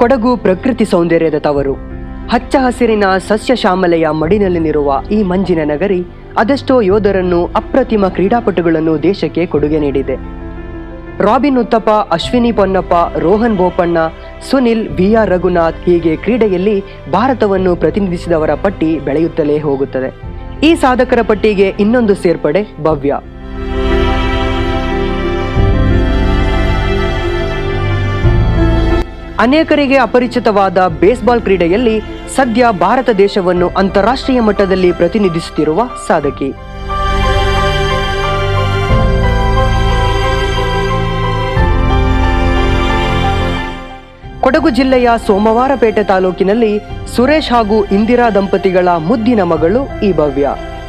ಕೊಡಗು ಪ್ರಕೃತಿ ಸೌಂದರ್ಯದ ತವರು ಹಚ್ಚ ಹಸಿರಿನ ಸಸ್ಯ ಶ್ಯಾಮಲೆಯ ಮಡಿನಲ್ಲಿರುವ ಈ ಮಂಜಿನ ನಗರಿ ಅದೆಷ್ಟೋ ಯೋಧರನ್ನು ಅಪ್ರತಿಮ ಕ್ರೀಡಾಪಟುಗಳನ್ನು ದೇಶಕ್ಕೆ ಕೊಡುಗೆ ನೀಡಿದೆ ರಾಬಿನ್ ಉತ್ತಪ್ಪ ಅಶ್ವಿನಿ ಪೊನ್ನಪ್ಪ ರೋಹನ್ ಬೋಪಣ್ಣ ಸುನಿಲ್ ವಿ ಆರ್ ರಘುನಾಥ್ ಹೀಗೆ ಕ್ರೀಡೆಯಲ್ಲಿ ಭಾರತವನ್ನು ಪ್ರತಿನಿಧಿಸಿದವರ ಪಟ್ಟಿ ಬೆಳೆಯುತ್ತಲೇ ಹೋಗುತ್ತದೆ ಈ ಸಾಧಕರ ಪಟ್ಟಿಗೆ ಇನ್ನೊಂದು ಸೇರ್ಪಡೆ ಭವ್ಯ ಅನೇಕರಿಗೆ ಅಪರಿಚಿತವಾದ ಬೇಸ್ಬಾಲ್ ಕ್ರೀಡೆಯಲ್ಲಿ ಸದ್ಯ ಭಾರತ ದೇಶವನ್ನು ಅಂತಾರಾಷ್ಟ್ರೀಯ ಮಟ್ಟದಲ್ಲಿ ಪ್ರತಿನಿಧಿಸುತ್ತಿರುವ ಸಾಧಕಿ ಕೊಡಗು ಜಿಲ್ಲೆಯ ಸೋಮವಾರಪೇಟೆ ತಾಲೂಕಿನಲ್ಲಿ ಸುರೇಶ್ ಹಾಗೂ ಇಂದಿರಾ ದಂಪತಿಗಳ ಮುದ್ದಿನ ಮಗಳು ಈ ಭವ್ಯ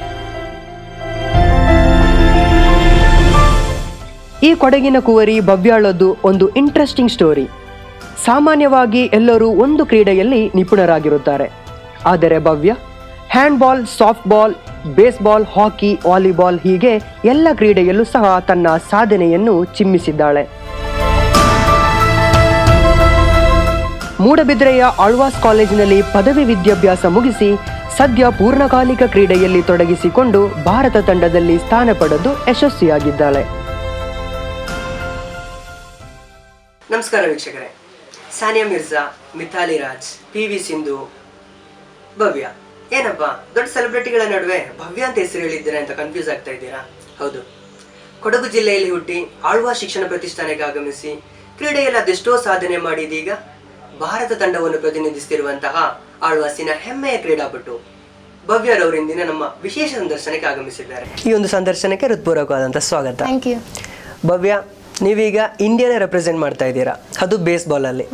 ಈ ಕೊಡಗಿನ ಕುವರಿ ಭವ್ಯಾಳದ್ದು ಒಂದು ಇಂಟ್ರೆಸ್ಟಿಂಗ್ ಸ್ಟೋರಿ ಸಾಮಾನ್ಯವಾಗಿ ಎಲ್ಲರೂ ಒಂದು ಕ್ರೀಡೆಯಲ್ಲಿ ನಿಪುಣರಾಗಿರುತ್ತಾರೆ ಆದರೆ Bhavya handball softball baseball hockey volleyball ಹೀಗೆ ಎಲ್ಲ ಕ್ರೀಡೆಯಲ್ಲೂ ಸಹ ತನ್ನ ಸಾಧನೆಯನ್ನು ಚಿಮ್ಮಿಸಿದ್ದಾಳೆ ಮೂಡಬಿದ್ರೆಯ ಆಳ್ವಾಸ್ ಕಾಲೇಜಿನಲ್ಲಿ ಪದವಿ ವಿದ್ಯಾಭ್ಯಾಸ ಮುಗಿಸಿ ಸದ್ಯ ಪೂರ್ಣಕಾಲಿಕ ಕ್ರೀಡೆಯಲ್ಲಿ ತೊಡಗಿಸಿಕೊಂಡು ಭಾರತ ತಂಡದಲ್ಲಿ ಸ್ಥಾನ ಪಡೆದು ಯಶಸ್ವಿಯಾಗಿದ್ದಾಳೆ ನಮಸ್ಕಾರ ವೀಕ್ಷಕರೇ ಸಾನಿಯಾ ಮಿರ್ಜಾ ಮಿಥಾಲಿ ರಾಜ್ ಪಿ ವಿ ಸಿಂಧು ಭವ್ಯ ಏನಪ್ಪ ದೊಡ್ಡ ಸೆಲೆಬ್ರಿಟಿಗಳ ನಡುವೆ ಭವ್ಯ ಅಂತ ಹೆಸರು ಹೇಳಿದ್ದೀರಾ ಅಂತ ಕನ್ಫ್ಯೂಸ್ ಆಗ್ತಾ ಇದ್ದೀರಾ ಹೌದು ಕೊಡಗು ಜಿಲ್ಲೆಯಲ್ಲಿ ಹುಟ್ಟಿ ಆಳ್ವಾ ಶಿಕ್ಷಣ ಪ್ರತಿಷ್ಠಾನಕ್ಕೆ ಆಗಮಿಸಿ ಕ್ರೀಡೆಯಲ್ಲಿ ಅದೆಷ್ಟೋ ಸಾಧನೆ ಮಾಡಿದೀಗ ಭಾರತ ತಂಡವನ್ನು ಪ್ರತಿನಿಧಿಸುತ್ತಿರುವಂತಹ ಆಳ್ವಾಸಿನ ಹೆಮ್ಮೆಯ ಕ್ರೀಡಾಪಟು ಭವ್ಯರವರಿಂದಿನ ನಮ್ಮ ವಿಶೇಷ ಸಂದರ್ಶನಕ್ಕೆ ಆಗಮಿಸಿದ್ದಾರೆ ಈ ಒಂದು ಸಂದರ್ಶನಕ್ಕೆ ಹೃತ್ಪೂರ್ವಕವಾದಂತಹ ಸ್ವಾಗತ ಥ್ಯಾಂಕ್ ಯು ಭವ್ಯ ನೀವೀಗ ಇಂಡಿಯಾನೇ ರೆಪ್ರೆಸೆಂಟ್ ಮಾಡ್ತಾ ಇದ್ದೀರಾ ಅದು ಬೇಸ್ಬಾಲಲ್ಲಿ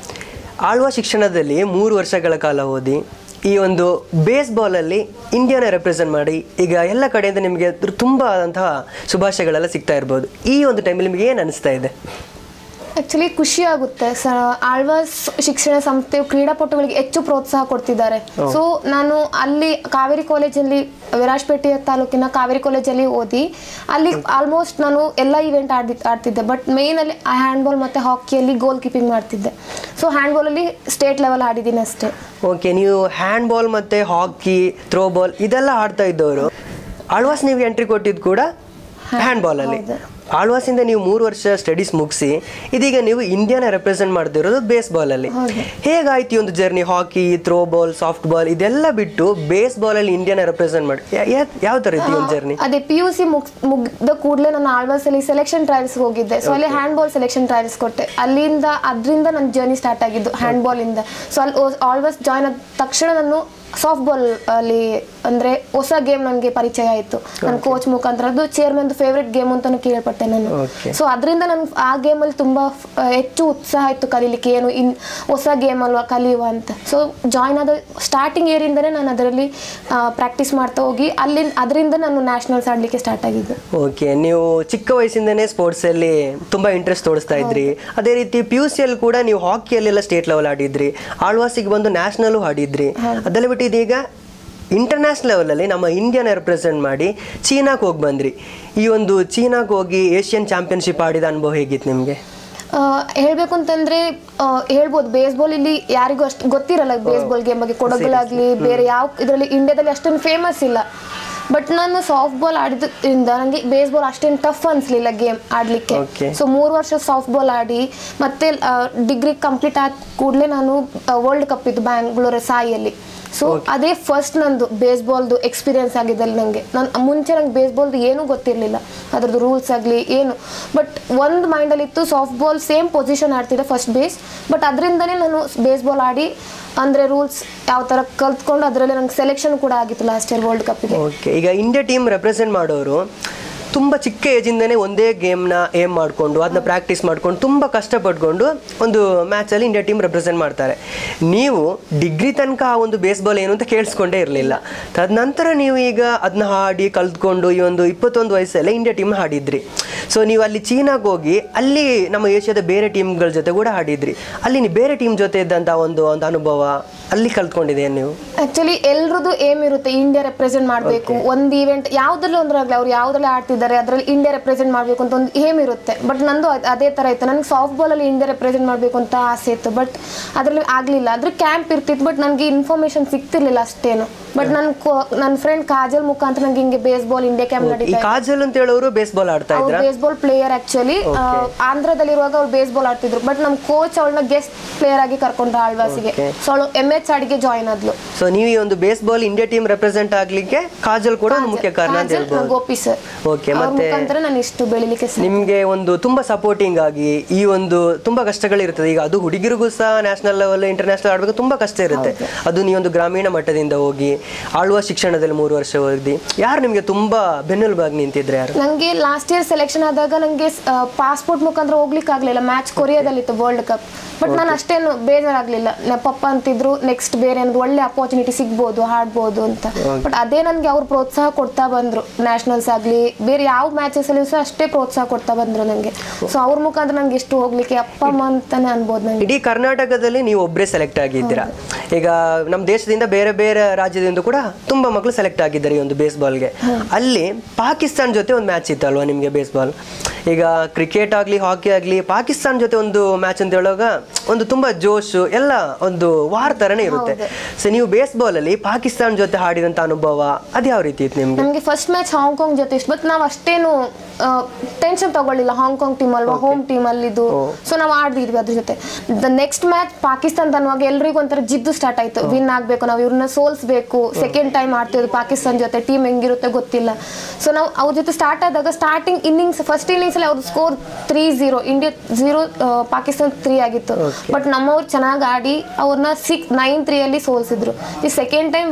ಆಳ್ವಾ ಶಿಕ್ಷಣದಲ್ಲಿ ಮೂರು ವರ್ಷಗಳ ಕಾಲ ಓದಿ ಈ ಒಂದು ಬೇಸ್ಬಾಲಲ್ಲಿ ಇಂಡಿಯಾನ ರೆಪ್ರೆಸೆಂಟ್ ಮಾಡಿ ಈಗ ಎಲ್ಲ ಕಡೆಯಿಂದ ನಿಮಗೆ ತುಂಬ ಆದಂತಹ ಶುಭಾಶಯಗಳೆಲ್ಲ ಸಿಗ್ತಾ ಇರ್ಬೋದು ಈ ಒಂದು ಟೈಮಲ್ಲಿ ನಿಮಗೆ ಏನು ಅನಿಸ್ತಾ ಇದೆ ಆ್ಯಕ್ಚುಲಿ ಖುಷಿ ಆಗುತ್ತೆ ಸ ಆಳ್ವಾಸ್ ಶಿಕ್ಷಣ ಸಂಸ್ಥೆಯು ಕ್ರೀಡಾಪಟುಗಳಿಗೆ ಹೆಚ್ಚು ಪ್ರೋತ್ಸಾಹ ಕೊಡ್ತಿದ್ದಾರೆ ಸೊ ನಾನು ಅಲ್ಲಿ ಕಾವೇರಿ ಕಾಲೇಜಲ್ಲಿ ವಿರಾಜಪೇಟೆ ತಾಲೂಕಿನ ಕಾವೇರಿ ಕಾಲೇಜಲ್ಲಿ ಓದಿ ಅಲ್ಲಿ ಆಲ್ಮೋಸ್ಟ್ ನಾನು ಎಲ್ಲ ಇವೆಂಟ್ ಆಡಿ ಆಡ್ತಿದ್ದೆ ಬಟ್ ಮೇಯ್ನಲ್ಲಿ ಹ್ಯಾಂಡ್ಬಾಲ್ ಮತ್ತು ಹಾಕಿಯಲ್ಲಿ ಗೋಲ್ ಕೀಪಿಂಗ್ ಮಾಡ್ತಿದ್ದೆ ಸೊ ಹ್ಯಾಂಡ್ಬಾಲಲ್ಲಿ ಸ್ಟೇಟ್ ಲೆವೆಲ್ ಆಡಿದ್ದೀನಿ ಅಷ್ಟೇ ಓಕೆ ನೀವು ಹ್ಯಾಂಡ್ಬಾಲ್ ಮತ್ತು ಹಾಕಿ ಥ್ರೋಬಾಲ್ ಇದೆಲ್ಲ ಆಡ್ತಾ ಇದ್ದವರು ಆಳ್ವಾಸ್ ನೀವು ಎಂಟ್ರಿ ಕೊಟ್ಟಿದ್ದು ಕೂಡ ಹ್ಯಾಂಡ್ಬಾಲಲ್ಲಿ ಹೌದು. ಆಳ್ವಾಸಿಂದ ನೀವು ಮೂರು ವರ್ಷ ಸ್ಟಡೀಸ್ ಮುಗಿಸಿ ಇದೀಗ ನೀವು ಇಂಡಿಯಾನ ರೆಪ್ರೆಸೆಂಟ್ ಮಾಡ್ತಿರೋದು ಬೇಸ್ಬಾಲಲ್ಲಿ ಹೌದು. ಹೇಗಾಯ್ತು ಈ ಒಂದು journey hockey throwball softball ಇದೆಲ್ಲ ಬಿಟ್ಟು ಬೇಸ್ಬಾಲಲ್ಲಿ ಇಂಡಿಯಾನ ರೆಪ್ರೆಸೆಂಟ್ ಮಾಡಿ ಯಾ- ಯಾ- ಯಾವ ಥರ ಇತ್ತು ಈ ಒಂದು ಜರ್ನಿ ಅದೇ ಪಿ ಯು ಸಿ ಮುಗ್ ಮುಗ್ದ ಕೂಡಲೇ ನಾನು ಆಳ್ವಾಸಲ್ಲಿ ಸೆಲೆಕ್ಷನ್ ಟ್ರಯಲ್ಸ್ ಹೋಗಿದ್ದೆ ಸೊ ಅಲ್ಲಿ ಹ್ಯಾಂಡ್ಬಾಲ್ ಸೆಲೆಕ್ಷನ್ ಟ್ರಯಲ್ಸ್ ಕೊಟ್ಟೆ ಅಲ್ಲಿಂದ ಅದರಿಂದ ನನ್ನ ಜರ್ನಿ ಸ್ಟಾರ್ಟ್ ಆಗಿದ್ದು ಹ್ಯಾಂಡ್ಬಾಲ್ ಇಂದ ಸೊ ಅಲ್ಲಿ ಆಲ್ವಾಸ್ ಜಾಯ್ನ್ ಆದ ತಕ್ಷಣ ನಾನು ಸಾಫ್ಟ್ ಬಾಲ್ ಅಲ್ಲಿ ಅಂದ್ರೆ ಹೊಸ ಗೇಮ್ ನನಗೆ ಪರಿಚಯ ಆಯಿತು ನನ್ನ ಕೋಚ್ ಮುಖಾಂತರ ಅದು ಚೇರ್ಮನ್ ಫೇವ್ರೆಟ್ ಗೇಮ್ ಅಂತಾನು ಕೇಳ್ಪಟ್ಟೆ ನಾನು Okay. ಸೊ ಅದರಿಂದ ನನ್ಗೆ ಆ ಗೇಮಲ್ಲಿ ತುಂಬ ಹೆಚ್ಚು ಉತ್ಸಾಹ ಇತ್ತು ಕಲೀಲಿಕ್ಕೆ ಏನು ಇನ್ ಹೊಸ ಗೇಮ್ ಅಲ್ವಾ ಕಲಿಯುವ ಅಂತ ಸೊ ಜಾಯ್ನ್ ಆದ ಸ್ಟಾರ್ಟಿಂಗ್ ಇಯರಿಂದನೇ ನಾನು ಅದರಲ್ಲಿ ಪ್ರಾಕ್ಟೀಸ್ ಮಾಡ್ತಾ ಹೋಗಿ ಅಲ್ಲಿ ಅದರಿಂದ ನಾನು ನ್ಯಾಷನಲ್ಸ್ ಆಡಲಿಕ್ಕೆ ಸ್ಟಾರ್ಟ್ ಆಗಿದ್ದು ಓಕೆ ನೀವು ಚಿಕ್ಕ ವಯಸ್ಸಿಂದನೇ ಸ್ಪೋರ್ಟ್ಸಲ್ಲಿ ತುಂಬ ಇಂಟ್ರೆಸ್ಟ್ ತೋರಿಸ್ತಾ ಇದ್ರಿ ಅದೇ ರೀತಿ ಪಿ ಯು ಸಿಯಲ್ಲಿ ಕೂಡ ನೀವು ಹಾಕಿಯಲ್ಲೆಲ್ಲ ಸ್ಟೇಟ್ ಲೆವೆಲ್ ಆಡಿದ್ರಿ ಆಳ್ವಾಸಿಗೆ ಬಂದು ನ್ಯಾಷನಲ್ಲು ಆಡಿದ್ರಿ ಅದೆಲ್ಲ ಬಿಟ್ಟು ಇದೀಗ ಇಂಟರ್ನ್ಯಾಷನಲ್ ಲೆವೆಲಲ್ಲಿ ನಮ್ಮ ಇಂಡಿಯಾನ ರೆಪ್ರೆಸೆಂಟ್ ಮಾಡಿ ಚೀನಾಕ್ಕೆ ಹೋಗಿ ಬಂದ್ರಿ ಈ ಒಂದು ಚೀನಾಕ್ಕೆ ಹೋಗಿ ಏಷ್ಯನ್ ಚಾಂಪಿಯನ್ಶಿಪ್ ಆಡಿದ ಅನುಭವ ಹೇಗಿತ್ತು ನಿಮಗೆ ಆ, ಹೇಳ್ಬೇಕು ಅಂತಂದ್ರೆ ಆ, ಹೇಳ್ಬೋದು ಬೇಸ್ಬಾಲ್ ಇಲ್ಲಿ ಯಾರಿಗೂ ಅಷ್ಟು ಗೊತ್ತಿರಲ್ಲ ಬೇಸ್ಬಾಲ್ ಗೇಮ್ ಬಗ್ಗೆ ಕೊಡಗಲಾಗ್ಲಿ ಬೇರೆ ಯಾವ ಇದರಲ್ಲಿ ಇಂಡಿಯಾದಲ್ಲಿ ಅಷ್ಟೊಂದು ಫೇಮಸ್ ಇಲ್ಲ ಬಟ್ ನಾನು ಸಾಫ್ಟ್ ಬಾಲ್ ಆಡಿದ್ರಿಂದ ನನಗೆ ಬೇಸ್ಬಾಲ್ ಅಷ್ಟೇನು ಟಫ್ ಅನ್ಸ್ಲಿಲ್ಲ ಗೇಮ್ ಆಡ್ಲಿಕ್ಕೆ Okay. ಸೊ ಮೂರು ವರ್ಷ ಸಾಫ್ಟ್ ಬಾಲ್ ಆಡಿ ಮತ್ತೆ ಡಿಗ್ರಿ ಕಂಪ್ಲೀಟ್ ಆದ ಕೂಡಲೇ ನಾನು ವರ್ಲ್ಡ್ ಕಪ್ ಇತ್ತು ಬ್ಯಾಂಗ್ಳೂರ್ ಸಾಯಿಯಲ್ಲಿ ಸೊ ಅದೇ ಫಸ್ಟ್ ನಂದು ಬೇಸ್ಬಾಲ್ದು ಎಕ್ಸ್ಪೀರಿಯನ್ಸ್ ಆಗಿದೆ ಅಲ್ಲಿ ನನಗೆ ನಾನು ಮುಂಚೆ ನಂಗೆ ಬೇಸ್ಬಾಲ್ದು ಏನೂ ಗೊತ್ತಿರಲಿಲ್ಲ ಅದ್ರದ್ದು ರೂಲ್ಸ್ ಆಗಲಿ ಏನು ಬಟ್ ಒಂದು ಮೈಂಡಲ್ಲಿ ಇತ್ತು ಸಾಫ್ಟ್ ಬಾಲ್ ಸೇಮ್ ಪೊಸಿಷನ್ ಆಡ್ತಿದ್ದೆ ಫಸ್ಟ್ ಬೇಸ್ ಬಟ್ ಅದರಿಂದನೇ ನಾನು ಬೇಸ್ಬಾಲ್ ಆಡಿ ಅಂದರೆ ರೂಲ್ಸ್ ಯಾವ ಥರ ಕಲ್ತ್ಕೊಂಡು ಅದರಲ್ಲಿ ನಂಗೆ ಸೆಲೆಕ್ಷನ್ ಕೂಡ ಆಗಿತ್ತು ಲಾಸ್ಟ್ ಇಯರ್ ವರ್ಲ್ಡ್ ಕಪ್ಪಿಗೆ ಓಕೆ ಈಗ ಇಂಡಿಯಾ ಟೀಮ್ ರೆಪ್ರೆಸೆಂಟ್ ಮಾಡೋರು ತುಂಬ ಚಿಕ್ಕ ಏಜಿಂದನೇ ಒಂದೇ ಗೇಮ್ನ ಏಮ್ ಮಾಡಿಕೊಂಡು ಅದನ್ನ ಪ್ರಾಕ್ಟೀಸ್ ಮಾಡ್ಕೊಂಡು ತುಂಬ ಕಷ್ಟಪಟ್ಕೊಂಡು ಒಂದು ಮ್ಯಾಚಲ್ಲಿ ಇಂಡಿಯಾ ಟೀಮ್ ರೆಪ್ರೆಸೆಂಟ್ ಮಾಡ್ತಾರೆ ನೀವು ಡಿಗ್ರಿ ತನಕ ಆ ಒಂದು ಬೇಸ್ಬಾಲ್ ಏನು ಅಂತ ಕೇಳಿಸ್ಕೊಂಡೇ ಇರಲಿಲ್ಲ ತದನಂತರ ನೀವು ಈಗ ಅದನ್ನ ಹಾಡಿ ಕಲ್ತ್ಕೊಂಡು ಈ ಒಂದು ಇಪ್ಪತ್ತೊಂದು ವಯಸ್ಸಲ್ಲೇ ಇಂಡಿಯಾ ಟೀಮ್ ಹಾಡಿದ್ರಿ ಸೊ ನೀವು ಅಲ್ಲಿ ಚೀನಾಗೆ ಹೋಗಿ ಅಲ್ಲಿ ನಮ್ಮ ಏಷ್ಯಾದ ಬೇರೆ ಟೀಮ್ಗಳ ಜೊತೆ ಕೂಡ ಹಾಡಿದ್ರಿ ಅಲ್ಲಿ ನೀವು ಬೇರೆ ಟೀಮ್ ಜೊತೆ ಇದ್ದಂಥ ಒಂದು ಒಂದು ಅನುಭವ ಅಲ್ಲಿ ಕಲ್ತ್ಕೊಂಡಿದ್ದೇನೆ ನೀವು ಆಕ್ಚುಲಿ ಎಲ್ರದ್ದು ಏಮ್ ಇರುತ್ತೆ ಇಂಡಿಯಾ ರೆಪ್ರೆಸೆಂಟ್ ಮಾಡಬೇಕು ಒಂದು ಇವೆಂಟ್ ಯಾವ್ದ್ರಲ್ಲಿ ಒಂದ್ರಾಗ್ಲಿ ಅವ್ರು ಯಾವ್ದ್ರಲ್ಲಿ ಆಡ್ತಿದ್ದಾರೆ ಅದ್ರಲ್ಲಿ ಇಂಡಿಯಾ ರೆಪ್ರೆಸೆಂಟ್ ಮಾಡಬೇಕು ಅಂತ ಒಂದು ಏಮ್ ಇರುತ್ತೆ ಬಟ್ ನಂದು ಅದ್- ಅದೇ ತರ ಇತ್ತು ನನಗೆ ಸಾಫ್ಟ್ ಬಾಲ್ ಅಲ್ಲಿ ಇಂಡಿಯಾ ರೆಪ್ರೆಸೆಂಟ್ ಮಾಡಬೇಕು ಅಂತ ಆಸೆ ಇತ್ತು ಬಟ್ ಅದ್ರಲ್ಲಿ ಆಗ್ಲಿಲ್ಲ ಅದ್ರ ಕ್ಯಾಂಪ್ ಇರ್ತಿತ್ತು ಬಟ್ ನನಗೆ ಇನ್ಫಾರ್ಮೇಶನ್ ಸಿಗ್ತಿರ್ಲಿಲ್ಲ ಅಷ್ಟೇನು ಬಟ್ ನನ್ನ ನನ್ನ ಫ್ರೆಂಡ್ ಕಾಜಲ್ ಮುಖಾಂತರ ನಂಗೆ ಹಿಂಗೆ ಬೇಸ್ಬಾಲ್ ಇಂಡಿಯಾ ಕ್ಯಾಂಪ್ ಈ ನಡೀತಾ ಕಾಜಲ್ ಅಂತ ಹೇಳೋರು ಬೇಸ್ಬಾಲ್ ಆಡ್ತಾ ಅವ್ರು ಇದ್ರ ಬೇಸ್ಬಾಲ್ ಪ್ಲೇಯರ್ ಆಕ್ಚುಲಿ ಆಂಧ್ರದಲ್ಲಿರುವಾಗ ಅವ್ರು ಬೇಸ್ಬಾಲ್ ಆಡ್ತಿದ್ರು ಬಟ್ ನಮ್ಮ ಕೋಚ್ ಅವಳನ್ನ ಗೆಸ್ಟ್ ಪ್ಲೇಯರ್ ಆಗಿ ಕರ್ಕೊಂಡ್ರು ಆಳ್ವಾಸಿಗೆ Okay. ಸೊ ಅವಳು ಎಮ್ ಎಚ್ ಆಡಿಗೆ ಜಾಯ್ನ್ ಆದ್ಲು ಸೊ ನೀವು ಈ ಒಂದು ಬೇಸ್ಬಾಲ್ ಇಂಡಿಯಾ ಟೀಮ್ ರೆಪ್ರೆಸೆಂಟ್ ಆಗ್ಲಿಕ್ಕೆ ಕಾಜಲ್ ಕೂಡ ಒಂದು ಮುಖ್ಯ ಕಾರಣ ಅಂತ ಕಾಜಲ್, ಹೇಳ್ಬೋದು ಗೋಪಿ ಸರ್ ಓಕೆ ಅವ್ರ ಮತ್ತೆ ಮುಖಾಂತರ ನಾನು ಇಷ್ಟು ಬೆಳಿಲಿಕ್ಕೆ ಸಾಧ್ಯ. ನಿಮ್ಗೆ ಒಂದು ತುಂಬಾ ಸಪೋರ್ಟಿಂಗ್ ಆಗಿ ಈ ಒಂದು ತುಂಬಾ ಕಷ್ಟಗಳಿರ್ತದೆ ಈಗ ಅದು ಹುಡುಗಿರಿಗೂ ಸಹ ನ್ಯಾಷನಲ್ ಲೆವೆಲ್ ಇಂಟರ್ನ್ಯಾಷನಲ್ ಆಡ್ಬೇಕು ತುಂಬಾ ಕಷ್ಟ ಇರುತ್ತೆ ಅದು ನೀವೊಂದು ಗ್ರಾಮೀಣ ಮಟ್ಟದಿಂದ ಹೋಗಿ ಆಳುವ ಶಿಕ್ಷಣದಲ್ಲಿ ಮೂರು ವರ್ಷ ಓದಿ ಯಾರು ನಿಮ್ಗೆ ತುಂಬಾ ಬೆನ್ನೆಲುಬಾಗಿ ನಿಂತಿದ್ರೆ ಯಾರು ನಂಗೆ ಲಾಸ್ಟ್ ಇಯರ್ ಸೆಲೆಕ್ಷನ್ ಆದಾಗ ನಂಗೆ ಪಾಸ್ಪೋರ್ಟ್ ಮುಖಾಂತರ ಹೋಗ್ಲಿಕ್ಕೆ ಆಗ್ಲಿಲ್ಲ ಮ್ಯಾಚ್ ಕೊರಿಯಾದಲ್ಲಿತ್ತು ವರ್ಲ್ಡ್ ಕಪ್ ಬಟ್ ನಾನು ಅಷ್ಟೇನು ಬೇಜಾರಾಗ್ಲಿಲ್ಲ ನಮ್ಮ ಪಪ್ಪ ಅಂತಿದ್ರು ನೆಕ್ಸ್ಟ್ ಬೇರೆ ಏನಾದ್ರು ಒಳ್ಳೆ ಅಪರ್ಚುನಿಟಿ ಸಿಗ್ಬೋದು ಹಾಡ್ಬೋದು ಅಂತ ಬಟ್ ಅದೇ ನನಗೆ ಅವ್ರು ಪ್ರೋತ್ಸಾಹ ಕೊಡ್ತಾ ಬಂದ್ರು ನ್ಯಾಷನಲ್ಸ್ ಆಗಲಿ ಬೇರೆ ಯಾವ ಮ್ಯಾಚಸ್ ಅಲ್ಲಿ ಸಹ ಅಷ್ಟೇ ಪ್ರೋತ್ಸಾಹ ಕೊಡ್ತಾ ಬಂದ್ರು ನಂಗೆ ಸೊ ಅವ್ರ ಮುಖಾಂತರ ನಂಗೆ ಎಷ್ಟು ಹೋಗ್ಲಿಕ್ಕೆ ಅಪ್ಪ ಅಮ್ಮ ಅಂತಾನೆ ಅನ್ಬೋದು ನಂಗೆ ಇಡೀ ಕರ್ನಾಟಕದಲ್ಲಿ ನೀವು ಒಬ್ಬರೇ ಸೆಲೆಕ್ಟ್ ಆಗಿದ್ದೀರಾ ಈಗ ನಮ್ಮ ದೇಶದಿಂದ ಬೇರೆ ಬೇರೆ ರಾಜ್ಯದಿಂದ ಕೂಡ ತುಂಬಾ ಮಕ್ಕಳು ಸೆಲೆಕ್ಟ್ ಆಗಿದ್ದಾರೆ ಈ ಒಂದು ಬೇಸ್ಬಾಲ್ಗೆ ಅಲ್ಲಿ ಪಾಕಿಸ್ತಾನ ಜೊತೆ ಒಂದು ಮ್ಯಾಚ್ ಇತ್ತು ಅಲ್ವಾ ನಿಮಗೆ ಬೇಸ್ಬಾಲ್ ಈಗ ಕ್ರಿಕೆಟ್ ಆಗಲಿ ಹಾಕಿ ಆಗಲಿ ಪಾಕಿಸ್ತಾನ ಜೊತೆ ಒಂದು ಮ್ಯಾಚ್ ಅಂತ ಹೇಳುವಾಗ ಒಂದು ತುಂಬಾ ಜೋಶು ಎಲ್ಲ ಒಂದು ವಾರ್ ಥರನೇ ಇರುತ್ತೆ ಸೊ ನೀವು ಬೇಸ್ಬಾಲ್ ಅಲ್ಲಿ ಪಾಕಿಸ್ತಾನ ಜೊತೆ ಹಾಡಿದಂಥ ಅನುಭವ ಅದು ಯಾವ ರೀತಿ ಇತ್ತು ನಿಮ್ಗೆ ನಮಗೆ ಫಸ್ಟ್ ಮ್ಯಾಚ್ ಹಾಂಗ್ಕಾಂಗ್ ಜೊತೆ ಇಷ್ಟು ಬಟ್ ನಾವು ಅಷ್ಟೇನು ಟೆನ್ಷನ್ ತಗೊಳ್ಳಿಲ್ಲ ಹಾಂಗ್ಕಾಂಗ್ ಟೀಮ್ ಅಲ್ವಾ ಹೋಮ್ ಟೀಮ್ ಅಲ್ಲಿದ್ದು ಸೊ ನಾವು ಆಡ್ದಿದ್ವಿ ಅದ್ರ ಜೊತೆ ದ ನೆಕ್ಸ್ಟ್ ಮ್ಯಾಚ್ ಪಾಕಿಸ್ತಾನ ಅನ್ನುವಾಗ ಎಲ್ರಿಗೂ ಒಂಥರ ಜಿದ್ದು ಸ್ಟಾರ್ಟ್ ಆಯ್ತು ವಿನ್ ಆಗ್ಬೇಕು ನಾವು ಇವ್ರನ್ನ ಸೋಲ್ಸ್ಬೇಕು ಸೆಕೆಂಡ್ ಟೈಮ್ ಆಡ್ತಿರೋದು ಪಾಕಿಸ್ತಾನ ಜೊತೆ ಟೀಮ್ ಹೆಂಗಿರುತ್ತೆ ಗೊತ್ತಿಲ್ಲ ಸೊ ನಾವು ಅವ್ರ ಜೊತೆ ಸ್ಟಾರ್ಟ್ ಆದಾಗ ಸ್ಟಾರ್ಟಿಂಗ್ ಇನ್ನಿಂಗ್ಸ್ ಫಸ್ಟ್ ಇನ್ನಿಂಗ್ಸ್ ಅಲ್ಲಿ ಅವ್ರ score three zero India zero Pakistan three ಆಗಿತ್ತು ಬಟ್ ನಮ್ಮವ್ರು ಚೆನ್ನಾಗಿ ಆಡಿ ಅವ್ರನ್ನ ಸಿಕ್ಸ್ ನೈನ್ ತ್ರೀ ಅಲ್ಲಿ ಸೋಲ್ಸಿದ್ರು ಈ second time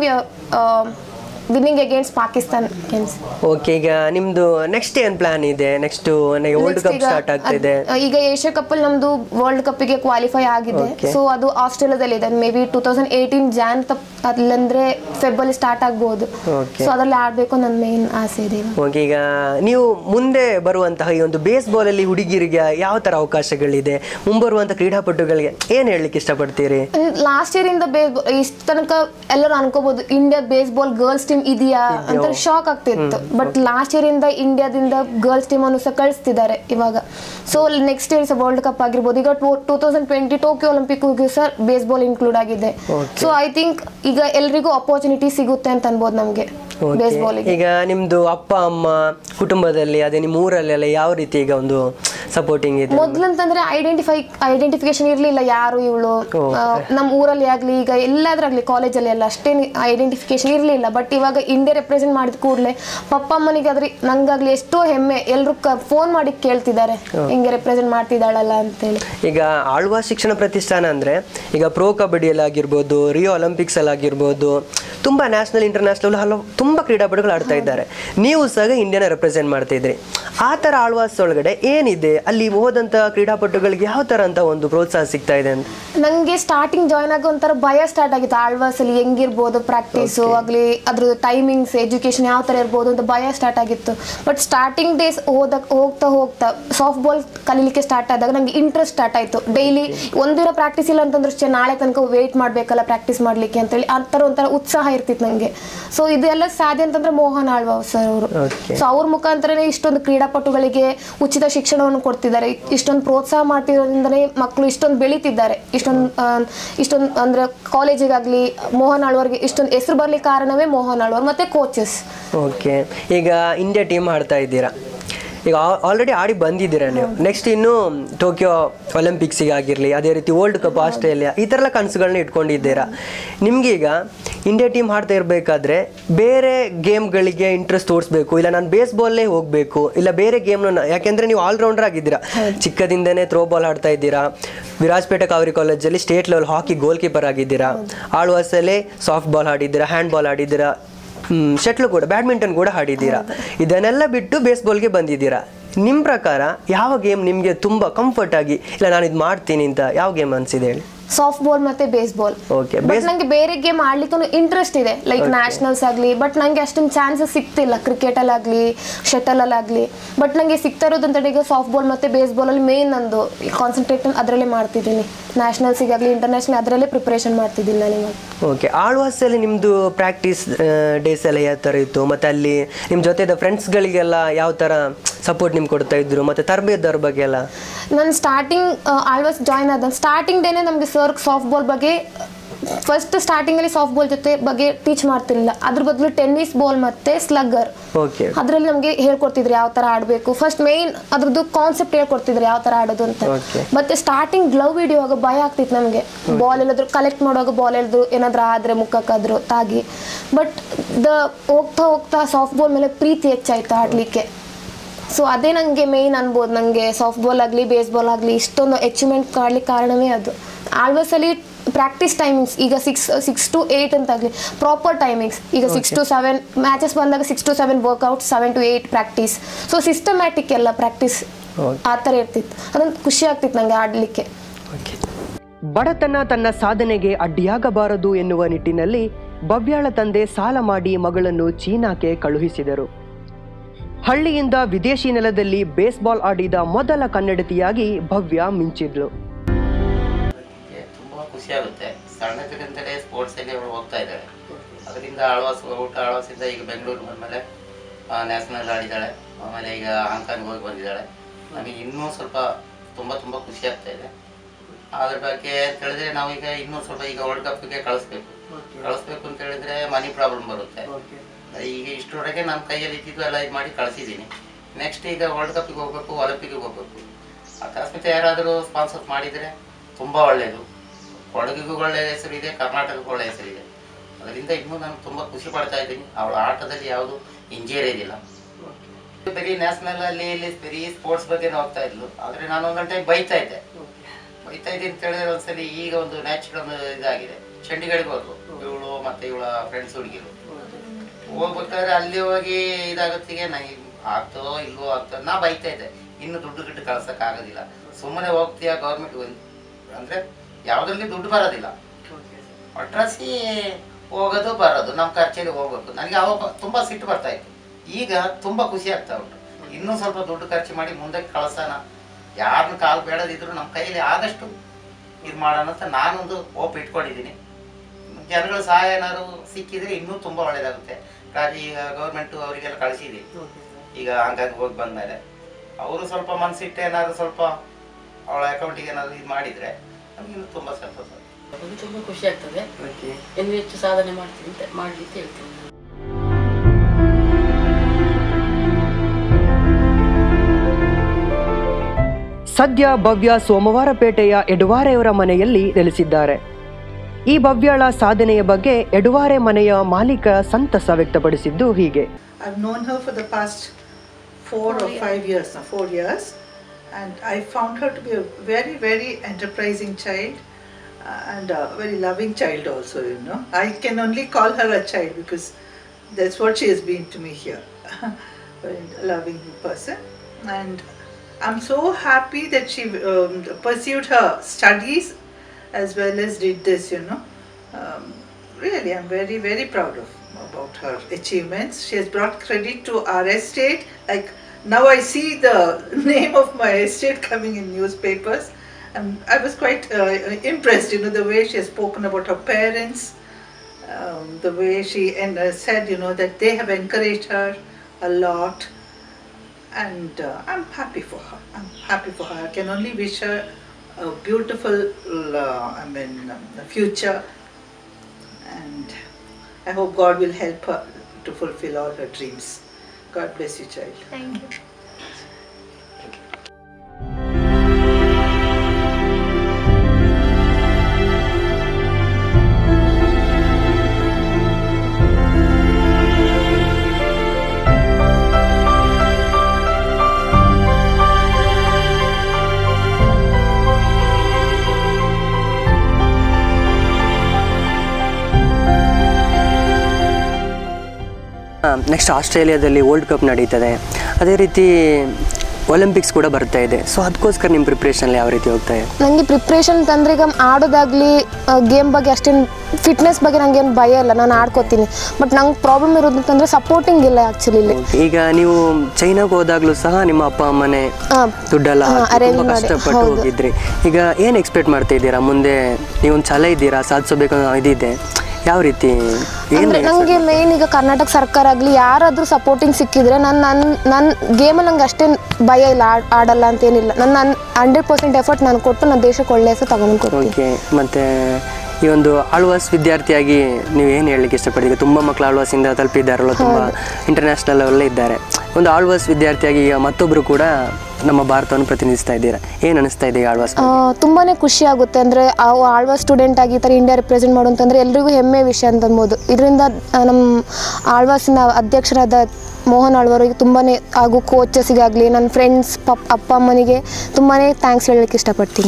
winning against Pakistan ಗೆನ್ಸ್ ಓಕೆ ಈಗ ನಿಮ್ದು ನೆಕ್ಸ್ಟ್ ಏನ್ ಪ್ಲಾನ್ ಇದೆ ನೆಕ್ಸ್ಟ್ ವರ್ಲ್ಡ್ ಕಪ್ ಸ್ಟಾರ್ಟ್ ಆಗ್ತಿದೆ ಈಗ ಏಷ್ಯಾ ಕಪ್ ಅಲ್ಲಿ ನಮ್ದು ವರ್ಲ್ಡ್ ಕಪ್ ಗೆ ಕ್ವಾಲಿಫೈ ಆಗಿದೆ ಸೊ ಅದು ಆಸ್ಟ್ರೇಲಿಯಾದಲ್ಲಿ ಇದೆ maybe two thousand eighteen Jan ತಪ್ ಅಲ್ಲಂದ್ರೆ ಫೆಬ್ ಅಲ್ಲಿ ಸ್ಟಾರ್ಟ್ ಆಗ್ಬೋದು Okay. ಸೊ ಅದ್ರಲ್ಲಿ ಆಡ್ಬೇಕು ನನ್ನ ಮೇನ್ ಆಸೆ ಇದೆ ಇವಾಗ. ಓಕೆ ಈಗ ನೀವು ಮುಂದೆ ಬರುವಂತಹ ಈ ಒಂದು ಬೇಸ್ಬಾಲ್ ಅಲ್ಲಿ ಹುಡುಗಿರಿಗೆ ಯಾವ ತರ ಅವಕಾಶಗಳಿದೆ ಮುಂಬರುವಂತ ಕ್ರೀಡಾಪಟುಗಳಿಗೆ ಏನ್ ಹೇಳಲಿಕ್ಕೆ ಇಷ್ಟಪಡ್ತೀರಿ ಲಾಸ್ಟ್ ಇಯರ್ ಇಂದ ಬೇಸ್ ಇಷ್ಟ ತನಕ ಎಲ್ಲರೂ ಅನ್ಕೋಬಹುದು ಇಂಡಿಯಾ ಬೇಸ್ಬಾಲ್ ಗರ್ಲ್ಸ್ ಟೀಮ್ ಇದೆಯಾ ಅಂತ ಶಾಕ್ ಆಗ್ತಿತ್ತು ಬಟ್ ಲಾಸ್ಟ್ ಇಯರ್ ಇಂದ ಇಂಡಿಯಾದಿಂದ ಗರ್ಲ್ಸ್ ಟೀಮ್ ಅನ್ನು ಸಹ ಕಳಿಸ್ತಿದ್ದಾರೆ ಇವಾಗ ಸೊ ನೆಕ್ಸ್ಟ್ ಇಯರ್ ಸಹ ವರ್ಲ್ಡ್ ಕಪ್ ಆಗಿರ್ಬೋದು ಈಗ two thousand twenty Tokyo Olympic ಸಹ ಬೇಸ್ಬಾಲ್ ಇನ್ಕ್ಲೂಡ್ ಆಗಿದೆ ಸೊ ಐ ಥಿಂಕ್ ಈಗ ಎಲ್ರಿಗೂ ಅಪರ್ಚುನಿಟಿ ಸಿಗುತ್ತೆ ಅಂತ ಅನ್ಬೋದು ನಮಗೆ Okay. ಬೇಸ್ಬಾಲ್ ಈಗ ನಿಮ್ದು ಅಪ್ಪ ಅಮ್ಮ ಕುಟುಂಬದಲ್ಲಿ ಅದೇ ನಿಮ್ಮ ಊರಲ್ಲೆಲ್ಲ ಯಾವ ರೀತಿ ಈಗ ಒಂದು ಸಪೋರ್ಟಿಂಗ್ ಇದೆ ಮೊದ್ಲಂತಂದ್ರೆ ಐಡೆಂಟಿಫೈ ಐಡೆಂಟಿಫಿಕೇಶನ್ ಇರ್ಲಿಲ್ಲ ಯಾರು ಇವಳು ನಮ್ಮ ಊರಲ್ಲಿ ಆಗ್ಲಿ ಈಗ ಎಲ್ಲಾದ್ರಾಗ್ಲಿ ಕಾಲೇಜಲ್ಲಿ ಎಲ್ಲ ಅಷ್ಟೇನು ಐಡೆಂಟಿಫಿಕೇಶನ್ ಇರ್ಲಿಲ್ಲ ಬಟ್ ಇವಾಗ ಇಂಡಿಯಾ ರೆಪ್ರೆಸೆಂಟ್ ಮಾಡಿದ ಕೂಡಲೇ ಪಪ್ಪ ಅಮ್ಮನಿಗೆ ಆದ್ರೆ ನಂಗಾಗ್ಲಿ ಎಷ್ಟೋ ಹೆಮ್ಮೆ ಎಲ್ರು ಫೋನ್ ಮಾಡಿ ಕೇಳ್ತಿದ್ದಾರೆ ಹಿಂಗೆ ರೆಪ್ರೆಸೆಂಟ್ ಮಾಡ್ತಿದ್ದಾಳಲ್ಲ ಅಂತೇಳಿ ಈಗ ಆಳ್ವಾ ಶಿಕ್ಷಣ ಪ್ರತಿಷ್ಠಾನ ಅಂದ್ರೆ ಈಗ ಪ್ರೋ ಕಬಡ್ಡಿಯಲ್ಲಿ ಆಗಿರ್ಬೋದು ರಿಯೋ ಒಲಿಂಪಿಕ್ಸ್ ಅಲ್ಲಿ ಆಗಿರ್ಬೋದು ತುಂಬಾ ನ್ಯಾಷನಲ್ ಇಂಟರ್ನ್ಯಾಷನಲ್ ಹಲವು ತುಂಬಾ ಕ್ರೀಡಾಪಟುಗಳು ಆಡ್ತಾ ಇದ್ದಾರೆ ನೀವು ಸಹ ಇಂಡಿಯಾನ ರೆಪ್ರೆಸೆಂಟ್ ಮಾಡ್ತಿದ್ರಿ ಆ ಥರ ಆಳ್ವಾಸ್ ಒಳಗಡೆ ಏನಿದೆ ಅಲ್ಲಿ ಹೋದಂಥ ಕ್ರೀಡಾಪಟುಗಳಿಗೆ ಯಾವ ಥರ ಅಂತ ಒಂದು ಪ್ರೋತ್ಸಾಹ ಸಿಗ್ತಾ ಇದೆ ಅಂತ ನಂಗೆ ಸ್ಟಾರ್ಟಿಂಗ್ ಜಾಯ್ನ್ ಆಗೋ ಒಂಥರ ಭಯ ಸ್ಟಾರ್ಟ್ ಆಗಿತ್ತು ಆಳ್ವಾಸ್ ಅಲ್ಲಿ ಹೆಂಗಿರ್ಬೋದು ಪ್ರಾಕ್ಟೀಸು ಆಗ್ಲಿ ಅದ್ರ ಟೈಮಿಂಗ್ಸ್ ಎಜುಕೇಶನ್ ಯಾವ ತರ ಇರ್ಬೋದು ಅಂತ ಭಯ ಸ್ಟಾರ್ಟ್ ಆಗಿತ್ತು ಬಟ್ ಸ್ಟಾರ್ಟಿಂಗ್ ಡೇಸ್ ಹೋದ ಹೋಗ್ತಾ ಹೋಗ್ತಾ ಸಾಫ್ಟ್ ಬಾಲ್ ಕಲೀಲಿಕ್ಕೆ ಸ್ಟಾರ್ಟ್ ಆದಾಗ ನಂಗೆ ಇಂಟ್ರೆಸ್ಟ್ ಸ್ಟಾರ್ಟ್ ಆಯ್ತು ಡೈಲಿ ಒಂದಿನ ಪ್ರಾಕ್ಟೀಸ್ ಇಲ್ಲ ಅಂತಂದ್ರೆ ಅಷ್ಟೇ ನಾಳೆ ತನಕ ವೇಟ್ ಮಾಡ್ಬೇಕಲ್ಲ ಪ್ರಾಕ್ಟೀಸ್ ಮಾಡ್ಲಿಕ್ಕೆ ಅಂತೇಳಿ ಆ ಥರ ಒಂಥರ ಉತ್ಸಾಹ ಇರ್ತಿತ್ತು ನಂಗೆ ಸೊ ಇದೆಲ್ಲ ಸಾಧ್ಯ ಅಂತಂದ್ರೆ ಮೋಹನ್ ಆಳ್ವಾ ಸರ್ ಅವರು Okay. ಸೊ ಅವ್ರ ಮುಖಾಂತರನೇ ಇಷ್ಟೊಂದು ಕ್ರೀಡಾಪಟುಗಳಿಗೆ ಉಚಿತ ಶಿಕ್ಷಣವನ್ನು ಕೊಡ್ತಿದ್ದಾರೆ ಇಷ್ಟೊಂದು ಪ್ರೋತ್ಸಾಹ ಮಾಡ್ತಿರೋದ್ರಿಂದನೇ ಮಕ್ಕಳು ಇಷ್ಟೊಂದು ಬೆಳೀತಿದ್ದಾರೆ ಇಷ್ಟೊಂದು ಇಷ್ಟೊಂದು ಅಂದ್ರೆ ಕಾಲೇಜಿಗಾಗ್ಲಿ ಮೋಹನ್ ಆಳ್ವರ್ಗೆ ಇಷ್ಟೊಂದು ಹೆಸರು ಬರ್ಲಿಕ್ಕೆ ಕಾರಣವೇ ಮೋಹನ್ ಆಳ್ವರ್ ಮತ್ತೆ ಕೋಚಸ್ ಓಕೆ ಈಗ ಇಂಡಿಯಾ ಟೀಮ್ ಆಡ್ತಾ ಇದ್ದೀರಾ ಈಗ ಆಲ್ರೆಡಿ ಆಡಿ ಬಂದಿದ್ದೀರಾ ನೀವು ನೆಕ್ಸ್ಟ್ ಇನ್ನು ಟೋಕಿಯೋ ಒಲಿಂಪಿಕ್ಸಿಗೆ ಆಗಿರಲಿ ಅದೇ ರೀತಿ ವರ್ಲ್ಡ್ ಕಪ್ ಆಸ್ಟ್ರೇಲಿಯಾ ಈ ಥರ ಎಲ್ಲ ಕನಸುಗಳನ್ನ ಇಟ್ಕೊಂಡಿದ್ದೀರಾ ನಿಮ್ಗೀಗ ಇಂಡಿಯಾ ಟೀಮ್ ಆಡ್ತಾ ಇರಬೇಕಾದ್ರೆ ಬೇರೆ ಗೇಮ್ಗಳಿಗೆ ಇಂಟ್ರೆಸ್ಟ್ ತೋರಿಸ್ಬೇಕು ಇಲ್ಲ ನಾನು ಬೇಸ್ಬಾಲ್ಲೇ ಹೋಗಬೇಕು ಇಲ್ಲ ಬೇರೆ ಗೇಮ್ನ ಯಾಕೆಂದ್ರೆ ನೀವು ಆಲ್ರೌಂಡರ್ ಆಗಿದ್ದೀರಾ ಚಿಕ್ಕದಿಂದನೇ ಥ್ರೋ ಬಾಲ್ ಆಡ್ತಾ ಇದ್ದೀರಾ ವಿರಾಜಪೇಟೆ ಕಾವೇರಿ ಕಾಲೇಜಲ್ಲಿ state level hockey goal keeper ಆಗಿದ್ದೀರಾ ಆಳ್ವಾಸಲ್ಲೇ ಸಾಫ್ಟ್ ಬಾಲ್ ಆಡಿದ್ದೀರಾ ಹ್ಯಾಂಡ್ ಬಾಲ್ ಆಡಿದ್ದೀರಾ ಶಟ್ಲ್ ಕೂಡ ಬ್ಯಾಡ್ಮಿಂಟನ್ ಕೂಡ ಆಡಿದ್ದೀರಾ ಇದನ್ನೆಲ್ಲ ಬಿಟ್ಟು ಬೇಸ್ಬಾಲ್ಗೆ ಬಂದಿದ್ದೀರಾ ನಿಮ್ಮ ಪ್ರಕಾರ ಯಾವ ಗೇಮ್ ನಿಮಗೆ ತುಂಬ ಕಂಫರ್ಟ್ ಆಗಿ ಇಲ್ಲ ನಾನು ಇದು ಮಾಡ್ತೀನಿ ಅಂತ ಯಾವ ಗೇಮ್ ಅನಿಸಿದೆ ಹೇಳಿ ಸಾಫ್ಟ್ ಬಾಲ್ ಮತ್ತೆ ಬೇಸ್ ಬಾಲ್ Okay, ಬಟ್ ನಂಗೆ ಬೇರೆ ಗೇಮ್ ಆಡ್ಲಿಕ್ಕೆ ಇಂಟ್ರೆಸ್ಟ್ ಇದೆ ಲೈಕ್ ನ್ಯಾಷನಲ್ಸ್ ಆಗಲಿ ಬಟ್ ನಂಗೆ ಅಷ್ಟೊಂದು ಚಾನ್ಸಸ್ ಸಿಗ್ತಿಲ್ಲ ಕ್ರಿಕೆಟಲ್ಲಾಗಲಿ ಶಟಲಲ್ಲಾಗಲಿ ಬಟ್ ನಂಗೆ ಸಿಗ್ತಾ ಇರೋದು ಈಗ ಸಾಫ್ಟ್ ಬಾಲ್ ಮತ್ತು ಬೇಸ್ ಬಾಲಲ್ಲಿ ಮೇನ್ ನಂದು ಕಾನ್ಸಂಟ್ರೇಟ್ ಅದರಲ್ಲೇ ಮಾಡ್ತಿದ್ದೀನಿ ನ್ಯಾಷನಲ್ಸಿಗಾಗಲಿ ಇಂಟರ್ನ್ಯಾಷನಲ್ ಅದರಲ್ಲೇ ಪ್ರಿಪ್ರೇಷನ್ ಮಾಡ್ತಿದ್ದೀನಿ ನಾನು ಇವಾಗ ಓಕೆ ಆಳ್ವಾಸಲ್ಲಿ ನಿಮ್ಮದು ಪ್ರಾಕ್ಟೀಸ್ ಡೇಸ್ ಎಲ್ಲ ಯಾವ ಥರ ಇತ್ತು ಮತ್ತು ಅಲ್ಲಿ ನಿಮ್ಮ ಜೊತೆದ ಫ್ರೆಂಡ್ಸ್ಗಳಿಗೆಲ್ಲ ಯಾವ ಥರ ಸಪೋರ್ಟ್ ನಿಮ್ಗೆ ಕೊಡ್ತಾ ಇದ್ರು ಮತ್ತು ತರಬೇತವ್ರ ಬಗ್ಗೆ ಎಲ್ಲ ನಾನು ಸ್ಟಾರ್ಟಿಂಗ್ ಆಳ್ವಾಸ್ ಜಾಯ್ನ್ ಆದ ಸ್ಟಾರ್ಟಿಂಗ್ ಡೇನೆ ನಮಗೆ ಸರ್ ಸಾಫ್ಟ್ ಬಾಲ್ ಬಗ್ಗೆ ಫಸ್ಟ್ ಸ್ಟಾರ್ಟಿಂಗಲ್ಲಿ ಸಾಫ್ಟ್ ಬಾಲ್ ಜೊತೆ ಬಗ್ಗೆ ಟೀಚ್ ಮಾಡ್ತಿರ್ಲಿಲ್ಲ ಅದ್ರ ಬದಲು ಟೆನ್ನಿಸ್ ಬಾಲ್ ಮತ್ತೆ ಸ್ಲಗ್ಗರ್ ಓಕೆ ಅದರಲ್ಲಿ ನಮಗೆ ಹೇಳ್ಕೊಡ್ತಿದ್ರು ಯಾವ ಥರ ಆಡಬೇಕು ಫಸ್ಟ್ ಮೇನ್ ಅದ್ರದ್ದು ಕಾನ್ಸೆಪ್ಟ್ ಹೇಳ್ಕೊಡ್ತಿದ್ರು ಯಾವ ಥರ ಆಡೋದು ಅಂತ Okay. ಮತ್ತೆ ಸ್ಟಾರ್ಟಿಂಗ್ ಗ್ಲವ್ ಹಿಡಿಯುವಾಗ ಭಯ ಆಗ್ತಿತ್ತು ನಮಗೆ ಬಾಲ್ ಎಲ್ಲಾದ್ರೂ ಕಲೆಕ್ಟ್ ಮಾಡುವಾಗ ಬಾಲ್ ಎಲ್ದ್ರು ಏನಾದ್ರೂ ಆದ್ರೆ ಮುಖಕ್ಕಾದ್ರು ತಾಗಿ ಬಟ್ ದ ಹೋಗ್ತಾ ಹೋಗ್ತಾ ಸಾಫ್ಟ್ ಬಾಲ್ ಮೇಲೆ ಪ್ರೀತಿ ಹೆಚ್ಚಾಯ್ತು ಆಡ್ಲಿಕ್ಕೆ ಸೊ ಅದೇ ನನಗೆ ಮೇಯ್ನ್ ಅನ್ಬೋದು ನನಗೆ ಸಾಫ್ಟ್ ಬಾಲ್ ಆಗಲಿ ಬೇಸ್ ಬಾಲ್ ಆಗಲಿ ಇಷ್ಟೊಂದು ಅಚೀವ್ಮೆಂಟ್ ಕಾಡ್ಲಿಕ್ಕೆ ಕಾರಣವೇ ಅದು ಆಲ್ವೇಸಲ್ಲಿ ಪ್ರಾಕ್ಟೀಸ್ ಟೈಮಿಂಗ್ಸ್ ಈಗ ಸಿಕ್ಸ್ ಸಿಕ್ಸ್ ಟು ಏಯ್ಟ್ ಅಂತಾಗಲಿ ಪ್ರಾಪರ್ ಟೈಮಿಂಗ್ಸ್ ಈಗ ಸಿಕ್ಸ್ ಟು ಸೆವೆನ್ ಮ್ಯಾಚಸ್ ಬಂದಾಗ six to seven workout seven to eight practice so systematic ಎಲ್ಲ ಪ್ರಾಕ್ಟೀಸ್ Okay. ಆ ಥರ ಇರ್ತಿತ್ತು ಅದೊಂದು ಖುಷಿ ಆಗ್ತಿತ್ತು ನನಗೆ ಆಡಲಿಕ್ಕೆ ಓಕೆ ಬಡತನ ತನ್ನ ಸಾಧನೆಗೆ ಅಡ್ಡಿಯಾಗಬಾರದು ಎನ್ನುವ ನಿಟ್ಟಿನಲ್ಲಿ ಭವ್ಯಾಳ ತಂದೆ ಸಾಲ ಮಾಡಿ ಮಗಳನ್ನು ಚೀನಾಕ್ಕೆ ಕಳುಹಿಸಿದರು ಹಳ್ಳಿಯಿಂದ ವಿದೇಶಿ ನೆಲದಲ್ಲಿ ಬೇಸ್ಬಾಲ್ ಆಡಿದ ಮೊದಲ ಕನ್ನಡತಿಯಾಗಿ ಭವ್ಯ ಮಿಂಚಿದ್ಲು ಗೆ ತುಂಬಾ ಖುಷಿ ಆಗುತ್ತೆ ಸಣ್ಣದರಿಂದಲೇ ಸ್ಪೋರ್ಟ್ಸ್ ಅಲ್ಲಿ ಅವಳು ಹೋಗ್ತಾ ಇದ್ದಾಳೆ ಅದರಿಂದ ಆಳ್ವಾಸ್ ಊಟ ಆಳ್ವಾಸಿಂದ ಈಗ ಬೆಂಗಳೂರು ಬಂದಮೇಲೆ ನ್ಯಾಷನಲ್ ಆಡಿದ್ದಾಳೆ ಆಮೇಲೆ ಈಗ ಹಾಂಗ್ಕಾಂಗ್ ಹೋಗಿ ಬಂದಿದ್ದಾಳೆ ನನಗೆ ಇನ್ನೂ ಸ್ವಲ್ಪ ತುಂಬಾ ತುಂಬಾ ಖುಷಿ ಆಗ್ತಾ ಇದೆ ಅದ್ರ ಬಗ್ಗೆ ಅಂತ ಹೇಳಿದ್ರೆ ನಾವೀಗ ಇನ್ನೂ ಸ್ವಲ್ಪ ಈಗ ವರ್ಲ್ಡ್ ಕಪ್ಗೆ ಕಳಿಸ್ಬೇಕು ಕಳಿಸ್ಬೇಕು ಅಂತ ಹೇಳಿದ್ರೆ ಮನಿ ಪ್ರಾಬ್ಲಮ್ ಬರುತ್ತೆ ಈಗ ಇಷ್ಟರವರೆಗೆ ನಮ್ಮ ಕೈಯಲ್ಲಿ ಇದ್ದಿದ್ದು ಎಲ್ಲ ಇದು ಮಾಡಿ ಕಳಿಸಿದ್ದೀನಿ ನೆಕ್ಸ್ಟ್ ಈಗ ವರ್ಲ್ಡ್ ಕಪ್ಗೆ ಹೋಗ್ಬೇಕು ಒಲಿಂಪಿಕ್ಗೆ ಹೋಗ್ಬೇಕು ಅಕಸ್ಮಾತ್ ಯಾರಾದರೂ ಸ್ಪಾನ್ಸರ್ ಮಾಡಿದರೆ ತುಂಬ ಒಳ್ಳೆಯದು ಕೊಡಗಿಗೂ ಒಳ್ಳೆಯ ಹೆಸರಿದೆ ಕರ್ನಾಟಕಕ್ಕೂ ಒಳ್ಳೆಯ ಹೆಸರಿದೆ ಅದರಿಂದ ಇನ್ನೂ ನಾನು ತುಂಬ ಖುಷಿ ಪಡ್ತಾ ಇದ್ದೀನಿ ಅವಳ ಆಟದಲ್ಲಿ ಯಾವುದು ಇಂಜರಿ ಇದಿಲ್ಲ ಬರೀ ನ್ಯಾಷನಲ್ ಅಲ್ಲಿ ಇಲ್ಲಿ ಬರೀ ಸ್ಪೋರ್ಟ್ಸ್ ಬಗ್ಗೆ ಹೋಗ್ತಾ ಇದ್ಲು ಆದರೆ ನಾನು ಒಂದೊಂದು ಟೈಮ್ ಬೈತಾ ಇದ್ದೆ ಬೈತಾ ಇದ್ದೀನಿ ಅಂತ ಹೇಳಿದ್ರೆ ಒಂದ್ಸಲಿ ಈಗ ಒಂದು ನ್ಯಾಚುರಲ್ ಒಂದು ಇದಾಗಿದೆ ಚಂಡೀಗಢಗೆ ಹೋದ್ಲು ಇವಳು ಮತ್ತೆ ಇವಳ ಫ್ರೆಂಡ್ಸ್ ಹುಡುಗಿರು ಹೋಗ್ಬೇಕಾದ್ರೆ ಅಲ್ಲಿ ಹೋಗಿ ಇದಾಗತ್ತಿಗೆ ನನಗೆ ಆಗ್ತೋ ಇಲ್ವೋ ಆಗ್ತೋ ನಾ ಬೈತಾ ಇದ್ದೆ ಇನ್ನು ದುಡ್ಡು ಗಿಡ್ಡು ಕಳ್ಸಕ್ ಆಗೋದಿಲ್ಲ ಸುಮ್ಮನೆ ಹೋಗ್ತೀಯ ಗೌರ್ಮೆಂಟ್ ಅಂದ್ರೆ ಯಾವ್ದ್ರಲ್ಲಿ ದುಡ್ಡು ಬರೋದಿಲ್ಲ ಒಟ್ರಾಸಿ ಹೋಗೋದು ಬರೋದು ನಮ್ಮ ಖರ್ಚಲ್ಲಿ ಹೋಗ್ಬೇಕು ನನಗೆ ಅವಾಗ ತುಂಬಾ ಸಿಟ್ಟು ಬರ್ತಾ ಇತ್ತು ಈಗ ತುಂಬಾ ಖುಷಿ ಆಗ್ತಾ ಉಂಟು ಇನ್ನೂ ಸ್ವಲ್ಪ ದುಡ್ಡು ಖರ್ಚು ಮಾಡಿ ಮುಂದಕ್ಕೆ ಕಳ್ಸೋಣ ಯಾರನ್ನ ಕಾಲು ಬೇಡದಿದ್ರು ನಮ್ಮ ಕೈಯಲ್ಲಿ ಆದಷ್ಟು ಇದು ಮಾಡೋಣ ಅಂತ ನಾನೊಂದು ಹೋಪ್ ಇಟ್ಕೊಂಡಿದ್ದೀನಿ ಜನಗಳ ಸಹಾಯ ಏನಾದ್ರು ಸಿಕ್ಕಿದ್ರೆ ಇನ್ನೂ ತುಂಬಾ ಒಳ್ಳೇದಾಗುತ್ತೆ ಕಾರಣ ಈಗ ಗೌರ್ಮೆಂಟು ಅವರಿಗೆಲ್ಲ ಕಳಿಸಿದ್ದೀವಿ ಈಗ ಹಂಗಾಗಿ ಹೋಗಿ ಬಂದ್ಮೇಲೆ ಅವರು ಸ್ವಲ್ಪ ಮನಸ್ಸಿಟ್ಟು ಏನಾದ್ರು ಸ್ವಲ್ಪ ಅವಳ ಅಕೌಂಟಿಗೆ ಏನಾದ್ರು ಇದು ಮಾಡಿದ್ರೆ ನಮ್ಗೆ ಇನ್ನೂ ತುಂಬಾ ಸಂತೋಷ ಅದು ತುಂಬ ಖುಷಿ ಆಗ್ತದೆ ಇನ್ನು ಹೆಚ್ಚು ಸಾಧನೆ ಮಾಡ್ತೀನಿ ಅಂತ ಮಾಡ್ಲಿಕ್ಕೆ ಹೇಳ್ತೀನಿ ಸದ್ಯ ಭವ್ಯ ಸೋಮವಾರಪೇಟೆಯ ಎಡುವಾರೆಯವರ ಮನೆಯಲ್ಲಿ ನೆಲೆಸಿದ್ದಾರೆ ಈ ಭವ್ಯಳ ಸಾಧನೆಯ ಬಗ್ಗೆ ಎಡುವಾರೆ ಮನೆಯ ಮಾಲೀಕ ಸಂತಸ ವ್ಯಕ್ತಪಡಿಸಿದ್ದು ಹೀಗೆ I've known her for the past four or five years now, four years, and I found her to be a very, very enterprising child uh, and a very loving child also. You know, I can only call her a child because that's what she has been to me here, very loving person, and I'm so happy that she um, pursued her studies as well as did this. You know, um, really, I'm very, very proud of about her achievements. She has brought credit to our estate. Like now, I see the name of my estate coming in newspapers. And I was quite uh, impressed, you know, the way she has spoken about her parents, um, the way she and uh, said, you know, that they have encouraged her a lot. And uh, I'm happy for her. I'm happy for her. I can only wish her a beautiful, uh, I mean, um, future and I hope God will help her to fulfill all her dreams. God bless you, child. Thank you next ಆಸ್ಟ್ರೇಲಿಯಾದಲ್ಲಿ world cup ನಡೀತದೆ ಅದೇ ರೀತಿ Olympics ಕೂಡ ಬರ್ತಾ ಇದೆ so ಅದಕ್ಕೋಸ್ಕರ ನಿಮ್ಮ preparation ಯಾವ ರೀತಿ ಹೋಗ್ತಾ ಇದೆ ನನಗೆ ಪ್ರಿಪ್ರೇಷನ್ ತಂದ್ರೆ ಈಗ ಆಡೋದಾಗ್ಲಿ ಗೇಮ್ ಬಗ್ಗೆ ಅಷ್ಟೇನು ಫಿಟ್ನೆಸ್ ಬಗ್ಗೆ ನಂಗೇನು ಭಯ ಇಲ್ಲ ನಾನು ಆಡ್ಕೋತೀನಿ ಬಟ್ ನಂಗೆ ಪ್ರಾಬ್ಲಮ್ ಇರೋದು ಅಂತಂದ್ರೆ ಸಪೋರ್ಟಿಂಗ್ ಇಲ್ಲ ಆ್ಯಕ್ಚುಲಿ ಇಲ್ಲಿ ಈಗ ನೀವು ಚೈನಾಗೆ ಹೋದಾಗ್ಲೂ ಸಹ ನಿಮ್ಮ ಅಪ್ಪ ಅಮ್ಮನೆ ಹಾ. ದುಡ್ಡೆಲ್ಲ ಹಾ, ಹಾಕಿ arrange ತುಂಬಾ ಮಾಡಿ, ಕಷ್ಟಪಟ್ಟು ಹೌದು. ಹೋಗಿದ್ರಿ ಈಗ ಏನು ಎಕ್ಸ್ಪೆಕ್ಟ್ ಮಾಡ್ತಾ ಇದ್ದೀರಾ ಮುಂದೆ ನೀವೊಂದು ಛಲ ಇದ್ದೀರಾ ಸಾಧಿಸಬೇಕು ಅನ್ನೋ ಇದಿದೆ ಯಾವ ರೀತಿ ಏನು ಅಂದ್ರೆ ನಂಗೆ ಮೇನ್ ಈಗ ಕರ್ನಾಟಕ ಸರ್ಕಾರ ಆಗಲಿ ಯಾರಾದ್ರೂ ಸಪೋರ್ಟಿಂಗ್ ಸಿಕ್ಕಿದ್ರೆ ನಾನು ನನ್ನ ನನ್ನ ಗೇಮಲ್ಲಿ ನಂಗೆ ಅಷ್ಟೇನು ಭಯ ಇಲ್ಲ ಆಡ್- ಆಡಲ್ಲ ಅಂತೇನಿಲ್ಲ ನನ್ನ ನನ್ನ ಹಂಡ್ರೆಡ್ ಪರ್ಸೆಂಟ್ ಎಫರ್ಟ್ ನಾನು ಕೊಟ್ಟು ನನ್ನ ದೇಶಕ್ಕೆ ಒಳ್ಳೆ ಹೆಸರು ತಗೊಂಡು ಕೊಡ್ತೀನಿ ಓಕೆ ಮತ್ತೆ ಈ ಒಂದು ಆಳ್ವಾಸ್ ವಿದ್ಯಾರ್ಥಿಯಾಗಿ ನೀವು ಏನು ಹೇಳಲಿಕ್ಕೆ ಇಷ್ಟಪಡ್ತೀವಿ ತುಂಬ ಮಕ್ಕಳು ಆಳ್ವಾಸಿಂದ ತಲುಪಿದ್ದಾರಲ್ಲ ತುಂಬ ಇಂಟರ್ನ್ಯಾಷನಲ್ ಲೆವೆಲ್ಲೇ ಇದ್ದಾರೆ ಒಂದು ಆಳ್ವಾಸ್ ವಿದ್ಯಾರ್ಥಿಯಾಗಿ ಈಗ ಮತ್ತೊಬ್ಬರು ಕೂಡ ನಮ್ಮ ಭಾರತವನ್ನು ಪ್ರತಿನಿಧಿಸ್ತಾ ಇದ್ದೀರಾ ಏನು ಅನಿಸ್ತಾ ಇದೆ ಈ ಆಳ್ವಾಸ್ ಆ, ತುಂಬಾನೇ ಖುಷಿ ಆಗುತ್ತೆ ಅಂದರೆ ಆ ಆಳ್ವಾ ಸ್ಟೂಡೆಂಟ್ ಆಗಿ ಈ ಥರ ಇಂಡಿಯಾ ರೆಪ್ರೆಸೆಂಟ್ ಮಾಡು ಅಂತಂದರೆ ಎಲ್ರಿಗೂ ಹೆಮ್ಮೆ ವಿಷಯ ಅಂತ ಅನ್ಬೋದು ಇದರಿಂದ ನಮ್ಮ ಆಳ್ವಾಸಿನ ಅಧ್ಯಕ್ಷರಾದ ಮೋಹನ್ ಆಳ್ವರಿಗೆ ತುಂಬಾ ಹಾಗೂ ಕೋಚಸ್ಗಾಗಲಿ ನನ್ನ ಫ್ರೆಂಡ್ಸ್ ಪಪ್ ಅಪ್ಪ ಅಮ್ಮನಿಗೆ ತುಂಬಾ ಥ್ಯಾಂಕ್ಸ್ ಹೇಳಲಿಕ್ಕೆ ಇಷ್ಟಪಡ್ತೀನಿ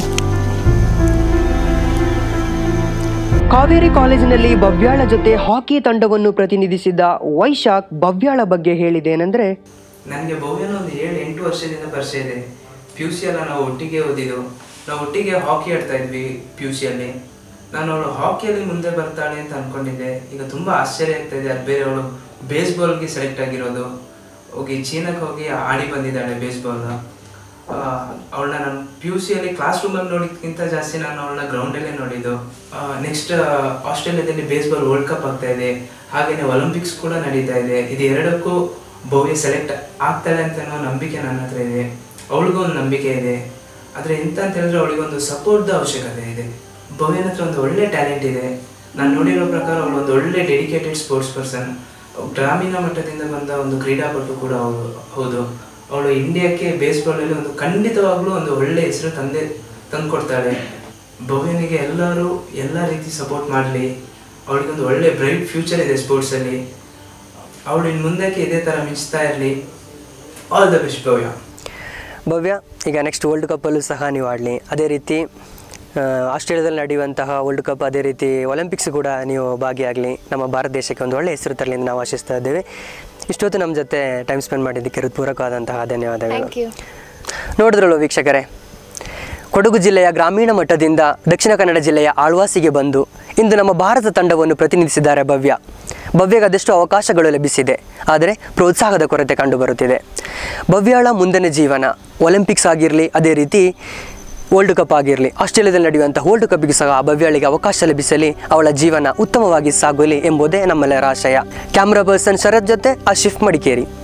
ಕಾವೇರಿ ಕಾಲೇಜಿನಲ್ಲಿ ಭವ್ಯಾಳ ಜೊತೆ ಹಾಕಿ ತಂಡವನ್ನು ಪ್ರತಿನಿಧಿಸಿದ ವೈಶಾಖ್ ಭವ್ಯಾಳ ಬಗ್ಗೆ ಹೇಳಿದ್ದೇನೆಂದರೆ ನನಗೆ ಭವ್ಯನ ಒಂದು ಏಳು ಎಂಟು ವರ್ಷದಿಂದ ಪರಿಚಯ ಇದೆ ಪಿ ಯು ಸಿಯಲ್ಲ ನಾವು ಒಟ್ಟಿಗೆ ಓದಿದ್ದು ನಾವು ಒಟ್ಟಿಗೆ ಹಾಕಿ ಆಡ್ತಾ ಇದ್ವಿ ಪಿ ಯು ಸಿಯಲ್ಲಿ ನಾನು ಅವಳು ಹಾಕಿಯಲ್ಲಿ ಮುಂದೆ ಬರ್ತಾಳೆ ಅಂತ ಅನ್ಕೊಂಡಿದ್ದೆ ಈಗ ತುಂಬ ಆಶ್ಚರ್ಯ ಆಗ್ತಾ ಇದೆ ಅದು ಬೇರೆ ಅವಳು ಬೇಸ್ಬಾಲ್ಗೆ ಸೆಲೆಕ್ಟ್ ಆಗಿರೋದು ಹೋಗಿ ಚೀನಾಕ್ಕೆ ಹೋಗಿ ಆಡಿ ಬಂದಿದ್ದಾಳೆ ಬೇಸ್ಬಾಲ್ ಅವಳನ್ನ ನಾನು ಪಿ ಯು ಸಿಯಲ್ಲಿ ಕ್ಲಾಸ್ ರೂಮಲ್ಲಿ ನೋಡಿದ್ಕಿಂತ ಜಾಸ್ತಿ ನಾನು ಅವಳನ್ನ ಗ್ರೌಂಡಲ್ಲೇ ನೋಡಿದ್ದು ನೆಕ್ಸ್ಟ್ ಆಸ್ಟ್ರೇಲಿಯಾದಲ್ಲಿ ಬೇಸ್ಬಾಲ್ ವರ್ಲ್ಡ್ ಕಪ್ ಆಗ್ತಾ ಇದೆ ಹಾಗೆಯೇ ಒಲಿಂಪಿಕ್ಸ್ ಕೂಡ ನಡೀತಾ ಇದೆ ಇದು ಎರಡಕ್ಕೂ ಭವ್ಯ ಸೆಲೆಕ್ಟ್ ಆಗ್ತಾಳೆ ಅಂತ ಅನ್ನೋ ನಂಬಿಕೆ ನನ್ನ ಹತ್ರ ಇದೆ ಅವಳಿಗೂ ಒಂದು ನಂಬಿಕೆ ಇದೆ ಆದರೆ ಎಂತ ಅಂತ ಹೇಳಿದ್ರೆ ಅವಳಿಗೆ ಒಂದು ಸಪೋರ್ಟ್ದ ಅವಶ್ಯಕತೆ ಇದೆ ಭವ್ಯನ ಹತ್ರ ಒಂದು ಒಳ್ಳೆ ಟ್ಯಾಲೆಂಟ್ ಇದೆ ನಾನು ನೋಡಿರೋ ಪ್ರಕಾರ ಅವಳು ಒಂದು ಒಳ್ಳೆ ಡೆಡಿಕೇಟೆಡ್ ಸ್ಪೋರ್ಟ್ಸ್ ಪರ್ಸನ್ ಗ್ರಾಮೀಣ ಮಟ್ಟದಿಂದ ಬಂದ ಒಂದು ಕ್ರೀಡಾಪಟು ಕೂಡ ಅವಳು ಹೌದು ಅವಳು ಇಂಡಿಯಾಕ್ಕೆ ಬೇಸ್ಬಾಲಲ್ಲಿ ಒಂದು ಖಂಡಿತವಾಗ್ಲೂ ಒಂದು ಒಳ್ಳೆ ಹೆಸರು ತಂದೆ ತಂದುಕೊಡ್ತಾಳೆ ಭವ್ಯನಿಗೆ ಎಲ್ಲರೂ ಎಲ್ಲ ರೀತಿ ಸಪೋರ್ಟ್ ಮಾಡಲಿ ಅವಳಿಗೊಂದು ಒಳ್ಳೆ ಬ್ರೈಟ್ ಫ್ಯೂಚರ್ ಇದೆ ಸ್ಪೋರ್ಟ್ಸಲ್ಲಿ ಅವಳು ಇನ್ನು ಮುಂದಕ್ಕೆ ಇದೇ ಥರ ಮಿಂಚ್ತಾ ಇರಲಿ all the best Bhavya Bhavya ಈಗ ನೆಕ್ಸ್ಟ್ ವರ್ಲ್ಡ್ ಕಪ್ಪಲ್ಲೂ ಸಹ ನೀವು ಆಡಲಿ ಅದೇ ರೀತಿ ಆ, ಆಸ್ಟ್ರೇಲಿಯಾದಲ್ಲಿ ನಡೆಯುವಂತಹ ವರ್ಲ್ಡ್ ಕಪ್ ಅದೇ ರೀತಿ ಒಲಿಂಪಿಕ್ಸ್ ಕೂಡ ನೀವು ಭಾಗಿಯಾಗಲಿ ನಮ್ಮ ಭಾರತ ದೇಶಕ್ಕೆ ಒಂದು ಒಳ್ಳೆಯ ಹೆಸರು ತರಲಿ ಎಂದು ನಾವು ಆಶಿಸ್ತಾ ಇದ್ದೇವೆ ಇಷ್ಟೊತ್ತು ನಮ್ಮ ಜೊತೆ ಟೈಮ್ ಸ್ಪೆಂಡ್ ಮಾಡಿದ್ದಕ್ಕೆ ಹೃತ್ಪೂರ್ವಕವಾದಂತಹ ಧನ್ಯವಾದಗಳು ಥ್ಯಾಂಕ್ ಯು ನೋಡಿದ್ರಲ್ಲ ವೀಕ್ಷಕರೇ ಕೊಡಗು ಜಿಲ್ಲೆಯ ಗ್ರಾಮೀಣ ಮಟ್ಟದಿಂದ ದಕ್ಷಿಣ ಕನ್ನಡ ಜಿಲ್ಲೆಯ ಆಳ್ವಾಸಿಗೆ ಬಂದು ಇಂದು ನಮ್ಮ ಭಾರತ ತಂಡವನ್ನು ಪ್ರತಿನಿಧಿಸಿದ್ದಾರೆ ಭವ್ಯ ಭವ್ಯಗೆ ಅದೆಷ್ಟು ಅವಕಾಶಗಳು ಲಭಿಸಿದೆ ಆದರೆ ಪ್ರೋತ್ಸಾಹದ ಕೊರತೆ ಕಂಡುಬರುತ್ತಿದೆ ಭವ್ಯಾಳ ಮುಂದಿನ ಜೀವನ ಒಲಿಂಪಿಕ್ಸ್ ಆಗಿರಲಿ ಅದೇ ರೀತಿ ವರ್ಲ್ಡ್ ಕಪ್ ಆಗಿರಲಿ ಆಸ್ಟ್ರೇಲಿಯಾದಲ್ಲಿ ನಡೆಯುವಂಥ ವರ್ಲ್ಡ್ ಕಪ್ಗೆ ಸಹ ಭವ್ಯಾಳಿಗೆ ಅವಕಾಶ ಲಭಿಸಲಿ ಅವಳ ಜೀವನ ಉತ್ತಮವಾಗಿ ಸಾಗಲಿ ಎಂಬುದೇ ನಮ್ಮೆಲ್ಲರ ಆಶಯ ಕ್ಯಾಮ್ರಾ ಪರ್ಸನ್ ಶರತ್ ಜೊತೆ ಆಶಿಫ್ ಮಡಿಕೇರಿ